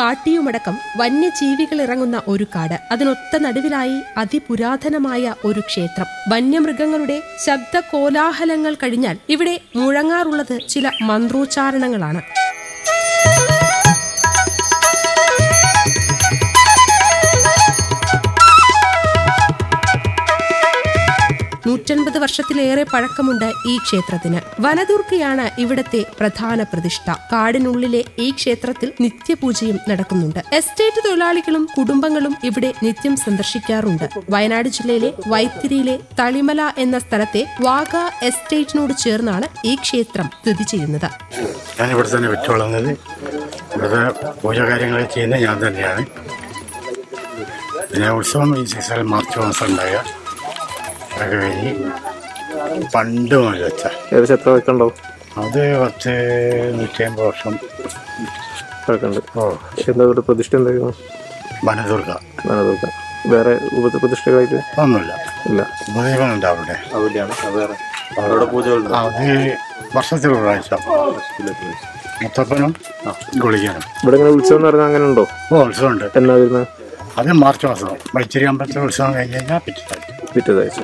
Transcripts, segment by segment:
കാട്ടിയുമടക്കം വന്യജീവികൾ ഇറങ്ങുന്ന ഒരു കാട് അതിനൊത്ത നടുവിലായി അതിപുരാതനമായ ഒരു ക്ഷേത്രം വന്യമൃഗങ്ങളുടെ ശബ്ദ കോലാഹലങ്ങൾ കഴിഞ്ഞാൽ ഇവിടെ മുഴങ്ങാറുള്ളത് ചില മന്ത്രോച്ചാരണങ്ങളാണ് നൂറ്റൻപത് വർഷത്തിലേറെ പഴക്കമുണ്ട് ഈ ക്ഷേത്രത്തിന് വനദുർഗയാണ് ഇവിടത്തെ പ്രധാന പ്രതിഷ്ഠ കാടിനുള്ളിലെ ഈ ക്ഷേത്രത്തിൽ നിത്യപൂജയും നടക്കുന്നുണ്ട് എസ്റ്റേറ്റ് തൊഴിലാളികളും കുടുംബങ്ങളും ഇവിടെ നിത്യം സന്ദർശിക്കാറുണ്ട് വയനാട് ജില്ലയിലെ വൈത്തിരിയിലെ തളിമല എന്ന സ്ഥലത്തെ വാഗ എസ്റ്റേറ്റിനോട് ചേർന്നാണ് ഈ ക്ഷേത്രം സ്ഥിതി ചെയ്യുന്നത് ഞാൻ ഇവിടെ തന്നെ വെച്ച് വളർന്നത് ഇവിടുത്തെ പൂജ കാര്യങ്ങൾ ചെയ്യുന്നത് ഞാൻ തന്നെയാണ് പിന്നെ ഉത്സവം ഈ സീസണിൽ മാർച്ച് മാസം ഉണ്ടാകുക അതൊക്കെ കഴിഞ്ഞ് പണ്ട് മുതൽ വെച്ച ഏകദേശം എത്ര വെക്കണ്ടോ അത് പത്ത് നൂറ്റി അമ്പത് വർഷം വെക്കണ്ട് ഓ എന്താ ഇവിടെ പ്രതിഷ്ഠ എന്തായിരുന്നു വനദുർഗ വനദുർഗ വേറെ ഉപപ്രതിഷ്ഠകളായിട്ട് ഒന്നുമില്ല ഇല്ല ഉപദൈവമുണ്ട് അവിടെ അവിടെയാണ് വേറെ അവിടെ പൂജകളുണ്ട് അത് വർഷത്തിൽ ഒരു പ്രാവശ്യം മുത്തപ്പനും ഗുളികനും ഇവിടെ ഇങ്ങനെ ഉത്സവം എന്ന് പറഞ്ഞാൽ അങ്ങനെ ഉണ്ടോ ഓ ഉത്സവമുണ്ട് എന്നാ വരുന്നത് അത് മാർച്ച് മാസം വൈത്തിരി അമ്പലത്തിലെ ഉത്സവം കഴിഞ്ഞ് കഴിഞ്ഞാൽ പിറ്റേ പിറ്റേതാഴ്ച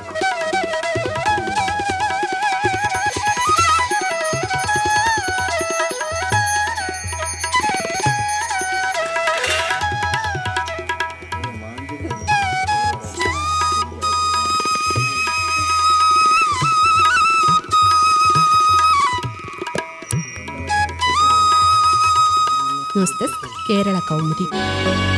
ന്യൂസ് ഡെസ്ക് കേരള കൗമുദി